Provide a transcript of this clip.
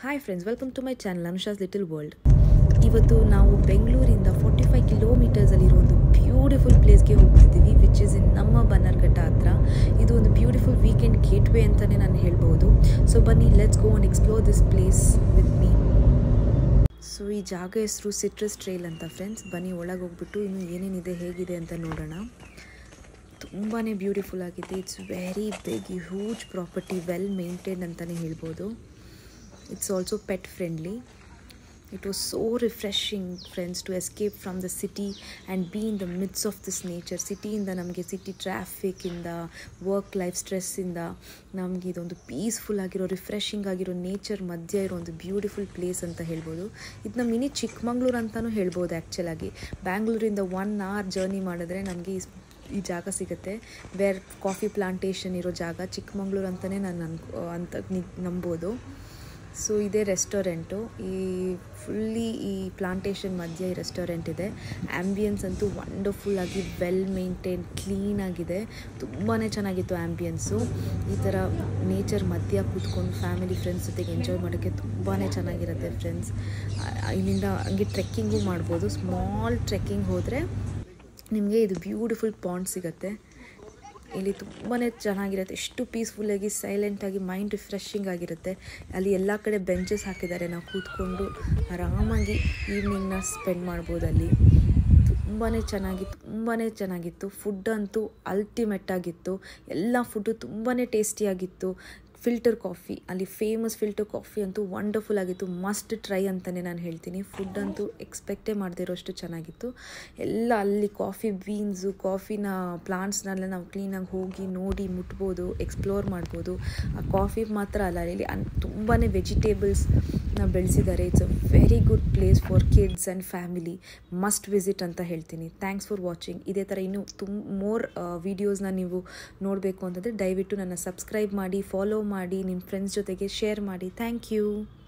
hi friends welcome to my channel Anusha's little world ಇವತ್ತು ನಾವು ಬೆಂಗಳೂರಿಂದ ಫಾರ್ಟಿ ಫೈವ್ ಕಿಲೋಮೀಟರ್ಸಲ್ಲಿರೋ ಒಂದು ಬ್ಯೂಟಿಫುಲ್ ಪ್ಲೇಸ್ಗೆ ಹೋಗ್ತಿದ್ದೀವಿ ವಿಚ್ ಇಸ್ ಇನ್ ನಮ್ಮ ಬನ್ನರ್ಘಟ್ಟ ಹತ್ರ ಇದು ಒಂದು ಬ್ಯೂಟಿಫುಲ್ ವೀಕೆಂಡ್ ಗೇಟ್ ವೇ ಅಂತಲೇ ನಾನು ಹೇಳ್ಬೋದು ಸೊ ಬನ್ನಿ let's go and explore this place with me so ಈ ಜಾಗ ಹೆಸರು ಸಿಟ್ರಸ್ ಟ್ರೇಲ್ ಅಂತ ಫ್ರೆಂಡ್ಸ್ ಬನ್ನಿ ಒಳಗೆ ಹೋಗ್ಬಿಟ್ಟು ಇನ್ನು ಏನೇನಿದೆ ಹೇಗಿದೆ ಅಂತ ನೋಡೋಣ ತುಂಬಾ ಬ್ಯೂಟಿಫುಲ್ ಆಗಿದೆ it's very big huge property well maintain ಅಂತಲೇ ಹೇಳ್ಬೋದು it's also pet friendly it was so refreshing friends to escape from the city and be in the midst of this nature ಸಿಟಿಯಿಂದ ನಮಗೆ ಸಿಟಿ ಟ್ರಾಫಿಕ್ಕಿಂದ work life ಸ್ಟ್ರೆಸ್ಸಿಂದ ನಮಗೆ ಇದೊಂದು peaceful ಆಗಿರೋ refreshing ಆಗಿರೋ ನೇಚರ್ ಮಧ್ಯೆ ಇರೋ ಒಂದು ಬ್ಯೂಟಿಫುಲ್ ಪ್ಲೇಸ್ ಅಂತ ಹೇಳ್ಬೋದು ಇದನ್ನ ಮಿನಿ ಚಿಕ್ಕಮಂಗ್ಳೂರು ಅಂತಲೂ ಹೇಳ್ಬೋದು ಆ್ಯಕ್ಚುಲಾಗಿ ಬ್ಯಾಂಗ್ಳೂರಿಂದ ಒನ್ ಅವರ್ ಜರ್ನಿ ಮಾಡಿದ್ರೆ ನಮಗೆ ಈ ಈ ಜಾಗ ಸಿಗುತ್ತೆ ವೇರ್ ಕಾಫಿ ಪ್ಲಾಂಟೇಶನ್ ಇರೋ ಜಾಗ ಚಿಕ್ಕಮಂಗ್ಳೂರು ಅಂತಲೇ ನಾನು ಅನ್ಕೋ ಅಂತ ನಂಬೋದು ಸೊ ಇದೇ ರೆಸ್ಟೋರೆಂಟು ಈ ಫುಲ್ಲಿ ಈ ಪ್ಲಾಂಟೇಶನ್ ಮಧ್ಯೆ ಈ ರೆಸ್ಟೋರೆಂಟ್ ಇದೆ ಆ್ಯಂಬಿಯನ್ಸ್ ಅಂತೂ ವಂಡರ್ಫುಲ್ ಆಗಿ ವೆಲ್ ಮೇಂಟೈನ್ ಕ್ಲೀನಾಗಿದೆ ತುಂಬಾ ಚೆನ್ನಾಗಿತ್ತು ಆ್ಯಂಬಿಯನ್ಸು ಈ ಥರ ನೇಚರ್ ಮಧ್ಯ ಕೂತ್ಕೊಂಡು ಫ್ಯಾಮಿಲಿ ಫ್ರೆಂಡ್ಸ್ ಜೊತೆಗೆ ಎಂಜಾಯ್ ಮಾಡೋಕ್ಕೆ ತುಂಬಾ ಚೆನ್ನಾಗಿರುತ್ತೆ ಫ್ರೆಂಡ್ಸ್ ಇಲ್ಲಿಂದ ಹಂಗೆ ಟ್ರೆಕ್ಕಿಂಗು ಮಾಡ್ಬೋದು ಸ್ಮಾಲ್ ಟ್ರೆಕ್ಕಿಂಗ್ ಹೋದರೆ ನಿಮಗೆ ಇದು ಬ್ಯೂಟಿಫುಲ್ ಪಾಂಡ್ ಸಿಗುತ್ತೆ ಇಲ್ಲಿ ತುಂಬಾ ಚೆನ್ನಾಗಿರುತ್ತೆ ಎಷ್ಟು ಪೀಸ್ಫುಲ್ಲಾಗಿ ಸೈಲೆಂಟಾಗಿ ಮೈಂಡ್ ರಿಫ್ರೆಶಿಂಗ್ ಆಗಿರುತ್ತೆ ಅಲ್ಲಿ ಎಲ್ಲ ಕಡೆ ಬೆಂಚಸ್ ಹಾಕಿದ್ದಾರೆ ನಾವು ಕೂತ್ಕೊಂಡು ಆರಾಮಾಗಿ ಈವ್ನಿಂಗ್ನ ಸ್ಪೆಂಡ್ ಮಾಡ್ಬೋದು ಅಲ್ಲಿ ತುಂಬಾ ಚೆನ್ನಾಗಿ ತುಂಬಾ ಚೆನ್ನಾಗಿತ್ತು ಫುಡ್ ಅಂತೂ ಅಲ್ಟಿಮೇಟ್ ಆಗಿತ್ತು ಎಲ್ಲ ಫುಡ್ಡು ತುಂಬಾ ಟೇಸ್ಟಿಯಾಗಿತ್ತು ಫಿಲ್ಟರ್ ಕಾಫಿ ಅಲ್ಲಿ ಫೇಮಸ್ ಫಿಲ್ಟರ್ ಕಾಫಿ ಅಂತೂ ವಂಡರ್ಫುಲ್ ಆಗಿತ್ತು ಮಸ್ಟ್ ಟ್ರೈ ಅಂತಲೇ ನಾನು ಹೇಳ್ತೀನಿ ಫುಡ್ ಅಂತೂ ಎಕ್ಸ್ಪೆಕ್ಟೇ ಮಾಡದೇ ಇರೋಷ್ಟು ಚೆನ್ನಾಗಿತ್ತು ಎಲ್ಲ ಅಲ್ಲಿ ಕಾಫಿ ಬೀನ್ಸು ಕಾಫಿನ ಪ್ಲಾಂಟ್ಸ್ನೆಲ್ಲ ನಾವು ಕ್ಲೀನಾಗಿ ಹೋಗಿ ನೋಡಿ ಮುಟ್ಬೋದು ಎಕ್ಸ್ಪ್ಲೋರ್ ಮಾಡ್ಬೋದು ಆ ಕಾಫಿ ಮಾತ್ರ ಅಲ್ಲ ಅಲ್ಲಿ ಅನ್ ತುಂಬಾ ವೆಜಿಟೇಬಲ್ಸ್ನ ಬೆಳೆಸಿದ್ದಾರೆ it's a very good place for kids and family must visit ಅಂತ ಹೇಳ್ತೀನಿ ಥ್ಯಾಂಕ್ಸ್ ಫಾರ್ ವಾಚಿಂಗ್ ಇದೇ ಥರ ಇನ್ನೂ ತುಂಬ ಮೋರ್ ವೀಡಿಯೋಸ್ನ ನೀವು ನೋಡಬೇಕು ಅಂತಂದರೆ ದಯವಿಟ್ಟು ನನ್ನ ಸಬ್ಸ್ಕ್ರೈಬ್ ಮಾಡಿ ಫಾಲೋ ಮಾಡಿ ನಿಮ್ಮ ಫ್ರೆಂಡ್ಸ್ ಜೊತೆಗೆ ಶೇರ್ ಮಾಡಿ ಥ್ಯಾಂಕ್ ಯು